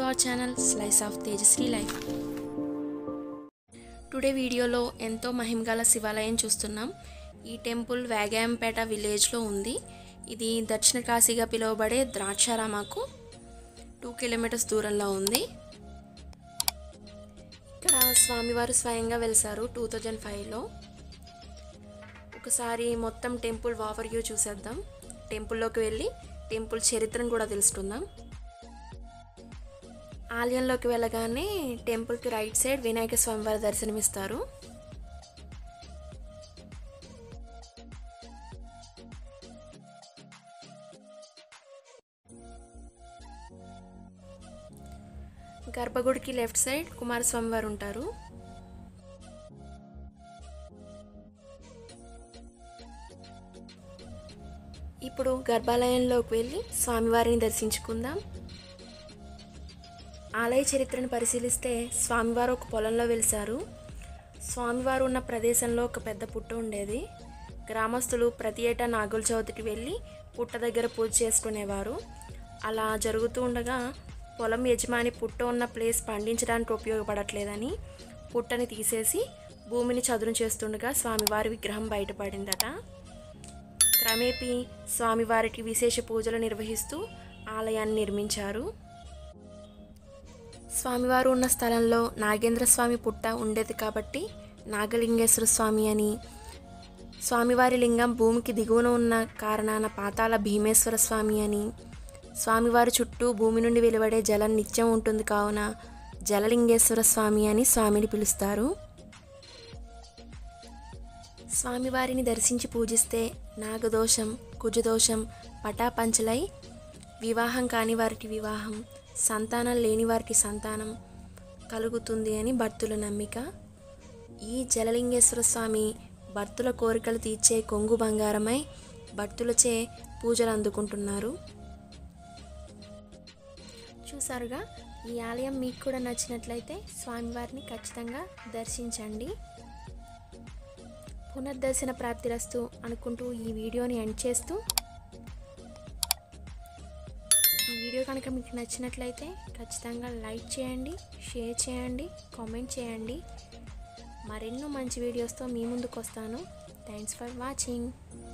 hour channel slice of Tejashree life today వీడియోలో ఎంతో మహిమగల శివాలయం చూస్తున్నాం ఈ టెంపుల్ వేగాయంపేట విలేజ్లో ఉంది ఇది దక్షిణ కాశీగా పిలువబడే ద్రాక్షారామకు టూ కిలోమీటర్స్ దూరంలో ఉంది ఇక్కడ స్వామివారు స్వయంగా వెలిసారు టూ థౌజండ్ ఫైవ్లో ఒకసారి మొత్తం టెంపుల్ ఓవర్ వ్యూ చూసేద్దాం టెంపుల్లోకి వెళ్ళి టెంపుల్ చరిత్రను కూడా తెలుసుకుందాం ఆలయంలోకి వెళ్ళగానే టెంపుల్కి రైట్ సైడ్ వినాయక స్వామివారి దర్శనమిస్తారు గర్భగుడికి లెఫ్ట్ సైడ్ కుమారస్వామి వారు ఉంటారు ఇప్పుడు గర్భాలయంలోకి వెళ్ళి స్వామివారిని దర్శించుకుందాం ఆలయ చరిత్రను పరిశీలిస్తే స్వామివారు ఒక పొలంలో వెలిశారు స్వామివారు ఉన్న ప్రదేశంలో ఒక పెద్ద పుట్ట ఉండేది గ్రామస్తులు ప్రతి ఏటా నాగుల చవితికి వెళ్ళి పుట్ట దగ్గర పూజ చేసుకునేవారు అలా జరుగుతూ ఉండగా పొలం యజమాని పుట్ట ఉన్న ప్లేస్ పండించడానికి ఉపయోగపడట్లేదని పుట్టని తీసేసి భూమిని చదును చేస్తుండగా స్వామివారి విగ్రహం బయటపడిందట క్రమేపీ స్వామివారికి విశేష పూజలు నిర్వహిస్తూ ఆలయాన్ని నిర్మించారు స్వామివారు ఉన్న స్థలంలో నాగేంద్ర స్వామి పుట్ట ఉండేది కాబట్టి నాగలింగేశ్వర స్వామి అని స్వామివారి లింగం భూమికి దిగువన ఉన్న కారణాన పాతాల భీమేశ్వర స్వామి అని స్వామివారి చుట్టూ భూమి నుండి వెలువడే జలం నిత్యం ఉంటుంది కావున జలలింగేశ్వర స్వామి అని స్వామిని పిలుస్తారు స్వామివారిని దర్శించి పూజిస్తే నాగదోషం కుజదోషం పటాపంచలై వివాహం కాని వారికి వివాహం సంతానం లేని వారికి సంతానం కలుగుతుంది అని భక్తుల నమ్మిక ఈ జలలింగేశ్వర స్వామి భక్తుల కోరికలు తీర్చే కొంగు బంగారమై భక్తులచే పూజలు అందుకుంటున్నారు చూసారుగా ఈ ఆలయం మీకు కూడా నచ్చినట్లయితే స్వామివారిని ఖచ్చితంగా దర్శించండి పునర్దర్శన ప్రాప్తిరస్తు అనుకుంటూ ఈ వీడియోని ఎండ్ చేస్తూ ఈ వీడియో కనుక మీకు నచ్చినట్లయితే ఖచ్చితంగా లైక్ చేయండి షేర్ చేయండి కామెంట్ చేయండి మరెన్నో మంచి వీడియోస్తో మీ ముందుకు వస్తాను థ్యాంక్స్ ఫర్ వాచింగ్